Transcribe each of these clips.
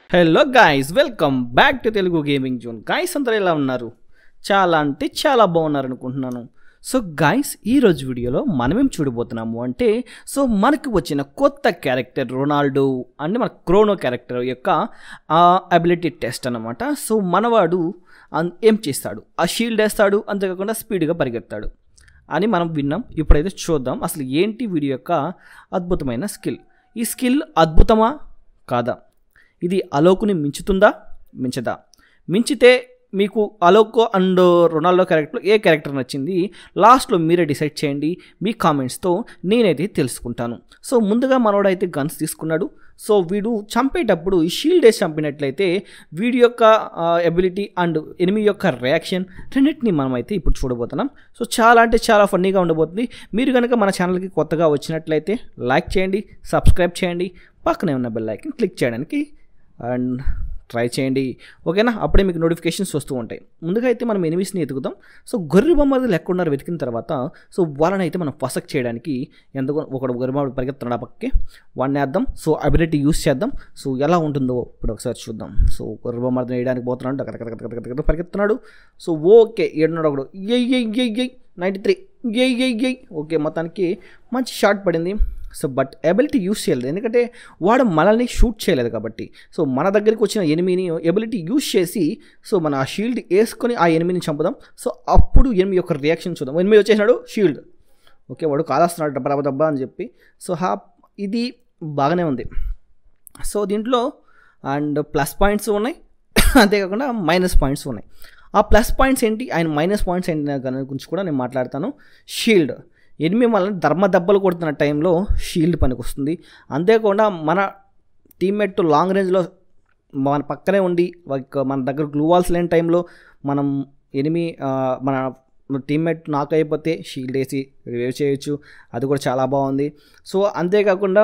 hello guys welcome back to Telugu gaming zone guys అందరూ ఎలా ఉన్నారు చాలా అంటే చాలా బాగున్నారు అనుకుంటున్నాను సో గాయస్ ఈరోజు వీడియోలో మనమేం చూడబోతున్నాము అంటే సో మనకు వచ్చిన కొత్త క్యారెక్టర్ రొనాల్డో అంటే మన క్రోనో క్యారెక్టర్ యొక్క అబిలిటీ టెస్ట్ అనమాట సో మనవాడు అన్- ఏం చేస్తాడు ఆ షీల్డ్ వేస్తాడు అంతేకాకుండా స్పీడ్గా పరిగెత్తాడు అని మనం విన్నాం ఇప్పుడైతే చూద్దాం అసలు ఏంటి వీడి యొక్క అద్భుతమైన స్కిల్ ఈ స్కిల్ అద్భుతమా కాదా ఇది అలోకుని మించుతుందా మించదా మించితే మీకు అలోకో అండ్ రొనాల్డో క్యారెక్టర్ ఏ క్యారెక్టర్ నచ్చింది లాస్ట్లో మీరే డిసైడ్ చేయండి మీ కామెంట్స్తో నేనైతే తెలుసుకుంటాను సో ముందుగా మనోడైతే గన్స్ తీసుకున్నాడు సో వీడు చంపేటప్పుడు ఈ షీల్డ్ వేసి చంపినట్లయితే వీడి యొక్క ఎబిలిటీ అండ్ ఎనిమి యొక్క రియాక్షన్ రెండింటిని మనమైతే ఇప్పుడు చూడబోతున్నాం సో చాలా అంటే చాలా ఫన్నీగా ఉండబోతుంది మీరు కనుక మన ఛానల్కి కొత్తగా వచ్చినట్లయితే లైక్ చేయండి సబ్స్క్రైబ్ చేయండి పక్కనే ఉన్న బెల్ ఐకన్ క్లిక్ చేయడానికి అండ్ ట్రై చేయండి ఓకేనా అప్పుడే మీకు నోటిఫికేషన్స్ వస్తూ ఉంటాయి ముందుగా అయితే మనం ఎనిమిస్ని ఎతుకుదాం సో గొర్రె బొమ్మది లెక్కన్నారు వెతికిన తర్వాత సో వాళ్ళని అయితే మనం ఫసక్ చేయడానికి ఎంత ఒకడు గొర్రె బొమ్మ పరిగెత్తున్నాడు ఆ పక్కకి వాడిని వేద్దాం సో అబిలిటీ యూస్ చేద్దాం సో ఎలా ఉంటుందో ఇప్పుడు ఒకసారి చూద్దాం సో గొర్రె బొమ్మని వేయడానికి పోతున్నాడు దగ్గర దగ్గర దగ్గర దగ్గర పరిగెత్తున్నాడు సో ఓకే ఏడున్నాడు ఒకడు ఎయ్ ఎయ్ ఎయ్ ఎయ్ నైంటీ త్రీ ఎయ్ ఎయ్ ఎయ్ ఓకే మొత్తానికి మంచి షాట్ పడింది సో బట్ ఎబిలిటీ యూస్ చేయలేదు ఎందుకంటే వాడు మనల్ని షూట్ చేయలేదు కాబట్టి సో మన దగ్గరికి వచ్చిన ఎనిమిని ఎబిలిటీ యూస్ చేసి సో మన ఆ షీల్డ్ వేసుకొని ఆ ఎనిమిని చంపుదాం సో అప్పుడు ఎనిమి యొక్క రియాక్షన్ చూద్దాం ఎనిమిది వచ్చేసినాడు షీల్డ్ ఓకే వాడు కాలేస్తున్నాడు డబ్బా దబ్బా అని చెప్పి సో హా ఇది బాగానే ఉంది సో దీంట్లో అండ్ ప్లస్ పాయింట్స్ ఉన్నాయి అంతేకాకుండా మైనస్ పాయింట్స్ ఉన్నాయి ఆ ప్లస్ పాయింట్స్ ఏంటి ఆయన మైనస్ పాయింట్స్ ఏంటి దాని గురించి కూడా నేను మాట్లాడతాను షీల్డ్ ఎనిమిది వలన ధర్మ దెబ్బలు కొడుతున్న టైంలో షీల్డ్ పనికి వస్తుంది అంతేకాకుండా మన టీమ్మేట్ లాంగ్ రేంజ్లో మన పక్కనే ఉండి ఒక మన దగ్గర గ్లూ వాల్స్ లేని టైంలో మనం ఎనిమి ఆ, మన టీమ్మేట్ నాక్ అయిపోతే షీల్డ్ వేసి రివైవ్ చేయొచ్చు అది కూడా చాలా బాగుంది సో అంతేకాకుండా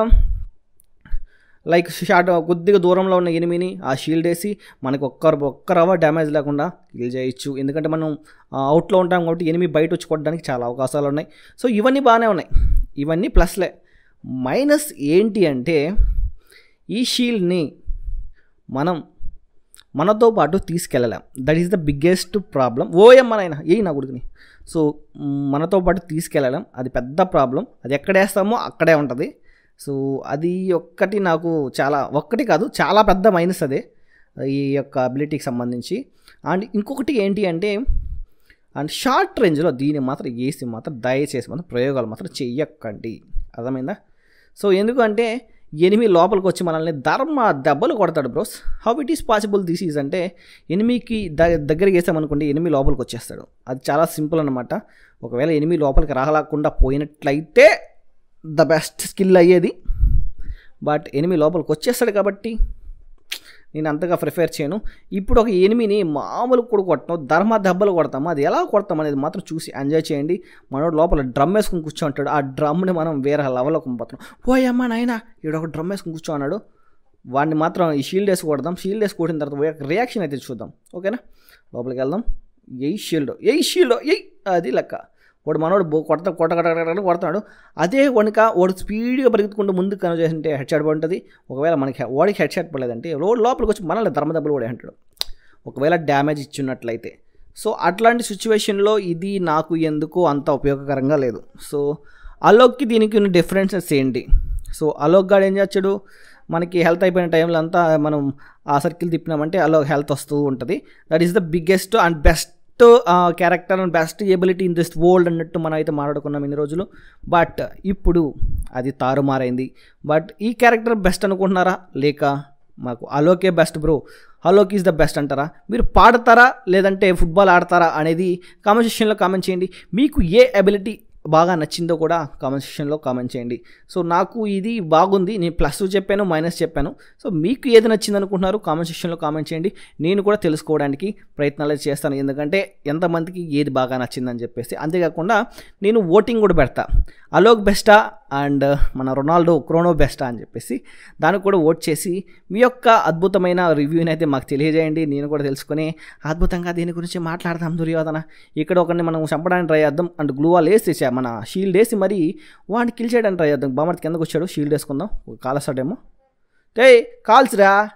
లైక్ షార్ట్ కొద్దిగా దూరంలో ఉన్న ఎనిమిని ఆ షీల్డ్ వేసి మనకు ఒక్క ఒక్క రవ్వ డ్యామేజ్ లేకుండా కిల్ చేయొచ్చు ఎందుకంటే మనం అవుట్లో ఉంటాం కాబట్టి ఎనిమి బయట వచ్చి కొట్టడానికి చాలా అవకాశాలు ఉన్నాయి సో ఇవన్నీ బాగానే ఉన్నాయి ఇవన్నీ ప్లస్లే మైనస్ ఏంటి అంటే ఈ షీల్డ్ని మనం మనతో పాటు తీసుకెళ్ళలేం that is the biggest problem ఓఎమ్మనైనా ఏ నా కొడుకుని సో మ్, మనతో పాటు తీసుకెళ్ళలేం అది పెద్ద ప్రాబ్లం అది ఎక్కడ వేస్తామో అక్కడే ఉంటుంది సో అది ఒక్కటి నాకు చాలా ఒక్కటి కాదు చాలా పెద్ద మైనస్ అదే ఈ యొక్క అబిలిటీకి సంబంధించి అండ్ ఇంకొకటి ఏంటి అంటే అండ్ షార్ట్ రేంజ్లో దీన్ని మాత్రం వేసి మాత్రం దయచేసి మాత్రం ప్రయోగాలు మాత్రం చెయ్యకండి అర్థమైందా సో ఎందుకంటే ఎనిమి లోపలికి వచ్చి మనల్ని ధర్మ దెబ్బలు కొడతాడు bros how it is possible this is అంటే ఎనిమికి ద దగ్గరికి వేసామనుకోండి ఎనిమి లోపలికి వచ్చేస్తాడు అది చాలా సింపుల్ అనమాట ఒకవేళ ఎనిమి లోపలికి రాలేకుండా పోయినట్లయితే ద బెస్ట్ స్కిల్ అయ్యేది బట్ ఎనిమి లోపలికి వచ్చేస్తాడు కాబట్టి నేను అంతగా ప్రిఫేర్ చేయను ఇప్పుడు ఒక ఎనిమిని మామూలు కూడా కొట్టడం ధర్మ దెబ్బలు కొడతాము అది ఎలా కొడతాం అనేది మాత్రం చూసి ఎంజాయ్ చేయండి మనోడు లోపల డ్రమ్ వేసుకుని కూర్చోంటాడు ఆ డ్రమ్ని మనం వేరే లెవెల్లో పంపుతాం పోయమ్మా నాయన ఈడ ఒక డ్రమ్ వేసుకుని కూర్చో అన్నాడు వాడిని మాత్రం ఈ షీల్డ్ వేసి కొడదాం షీల్డ్ వేసి కొట్టిన తర్వాత రియాక్షన్ అయితే చూద్దాం ఓకేనా లోపలికి వెళ్దాం ఎయ్ షీల్డ్ ఎయ్ షీల్డ్ ఎయ్ అది లెక్క వాడు మనోడు బో- కొడత కొట్ట కొట్ట కొట్ట కొట్ట కొడతాడు అదే వనుక వాడు స్పీడ్గా పరిగెత్తుకుంటూ ముందుకు కనుక చేసింటే హెడ్ షాట్ పడుతుంది ఒకవేళ మనకి హె- వాడికి హెడ్ షాట్ పడలేదంటే రోడ్ లోపలికి వచ్చి మనల్ని ధర్మ దెబ్బలు కూడా అంటాడు ఒకవేళ డ్యామేజ్ ఇచ్చినట్లయితే సో అట్లాంటి సిచ్యువేషన్లో ఇది నాకు ఎందుకు అంత ఉపయోగకరంగా లేదు సో అలోక్కి దీనికి ఉన్న డిఫరెన్సెస్ ఏంటి సో అలోక్ గాడు ఏం చేస్తాడు మనకి హెల్త్ అయిపోయిన టైంలో అంతా మనం ఆ సర్కిల్ తిప్పినామంటే అలో హెల్త్ వస్తూ ఉంటుంది that is the biggest and best character and best ability in this world అన్నట్టు మనం అయితే మాట్లాడుకున్నాం ఇన్ని రోజులు బట్ ఇప్పుడు అది తారుమారైంది బట్ ఈ క్యారెక్టర్ బెస్ట్ అనుకుంటున్నారా లేక మాకు అలోకే best bro Alok is the best అంటారా మీరు పాడతారా లేదంటే ఫుట్బాల్ ఆడతారా అనేది కామెంట్ సెక్షన్లో కామెంట్ చేయండి మీకు ఏ అబిలిటీ బాగా నచ్చిందో కూడా కామెంట్ సెక్షన్లో కామెంట్ చేయండి సో నాకు ఇది బాగుంది నేను ప్లస్ చెప్పాను మైనస్ చెప్పాను సో మీకు ఏది నచ్చింది అనుకుంటున్నారు కామెంట్ సెక్షన్లో కామెంట్ చేయండి నేను కూడా తెలుసుకోవడానికి ప్రయత్నాలు అయితే చేస్తాను ఎందుకంటే ఎంతమందికి ఏది బాగా నచ్చిందని చెప్పేసి అంతేకాకుండా నేను ఓటింగ్ కూడా పెడతా అలోక్ బెస్టా అండ్ మన రొనాల్డో క్రోనో బెస్టా అని చెప్పేసి దానికి కూడా ఓట్ చేసి మీ యొక్క అద్భుతమైన రివ్యూని అయితే మాకు తెలియజేయండి నేను కూడా తెలుసుకొని అద్భుతంగా దీని గురించి మాట్లాడదాం దుర్యోధన ఇక్కడ ఒకరిని మనం చంపడానికి ట్రై చేద్దాం అండ్ గ్లూవాల్ వేసి మన షీల్డ్ వేసి మరి వాడిని కిల్ చేయడానికి ట్రై చేద్దాం బామర్తి కిందకు వచ్చాడు షీల్డ్ వేసుకుందాం కాలస్తాడేమో టే కాల్స్రా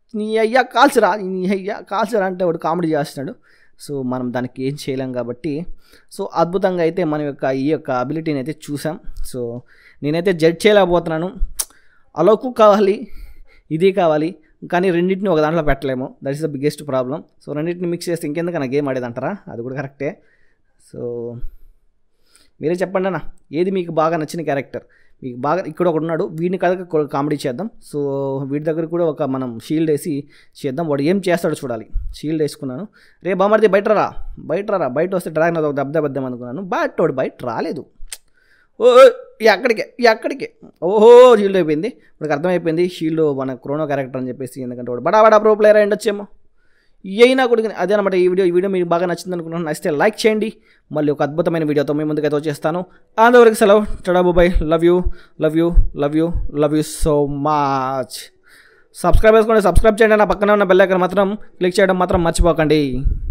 నీ అయ్యా కాల్చరా నీ అయ్యా కాల్చరా అంటే వాడు కామెడీ చేస్తున్నాడు సో మనం దానికి ఏం చేయలేం కాబట్టి సో అద్భుతంగా అయితే మన యొక్క ఈ యొక్క అబిలిటీని అయితే చూసాం సో నేనైతే జడ్జ్ చేయలేకపోతున్నాను అలోకు కావాలి ఇది కావాలి కానీ రెండింటిని ఒక దాంట్లో పెట్టలేము that is the biggest problem so రెండింటిని మిక్స్ చేస్తే ఇంకెందుకన్నా గేమ్ ఆడేదంటారా అది కూడా కరెక్టే సో మీరే చెప్పండి అన్న ఏది మీకు బాగా నచ్చిన క్యారెక్టర్ మీకు బాగా ఇక్కడ ఒకడు ఉన్నాడు వీడిని కనుక కామెడీ చేద్దాం సో వీడి దగ్గర కూడా ఒక మనం షీల్డ్ వేసి చేద్దాం వాడు ఏం చేస్తాడో చూడాలి షీల్డ్ వేసుకున్నాను రే బామర్ది బయట రా బయట రా బయట వస్తే డ్రాగన్ అది ఒక దెబ్బ దెబ్బద్దాం అనుకున్నాను బట్ వాడు బయట రాలేదు ఓ ఓ, ఎక్కడికే ఎక్కడికే ఓహో షీల్డ్ అయిపోయింది ఇప్పుడు అర్థమైపోయింది షీల్డ్ మన క్రోనో క్యారెక్టర్ అని చెప్పేసి ఎందుకంటే వాడు బడా బడా ప్రో ప్లేయర్ అయి ఉండొచ్చేమో అయినా కూడా అదే అనమాట ఈ వీడియో ఈ వీడియో మీకు బాగా నచ్చింది అనుకుంటున్నాను నచ్చితే లైక్ చేయండి మళ్ళీ ఒక అద్భుతమైన వీడియోతో మీ ముందుకైతే వచ్చేస్తాను అంతవరకు సెలవు చడా bye love you love you love you love you so much subscribe చేసుకోండి సబ్స్క్రైబ్ చేయండి నా పక్కన ఉన్న బెల్ ఐకాన్ మాత్రం క్లిక్ చేయడం మాత్రం మర్చిపోకండి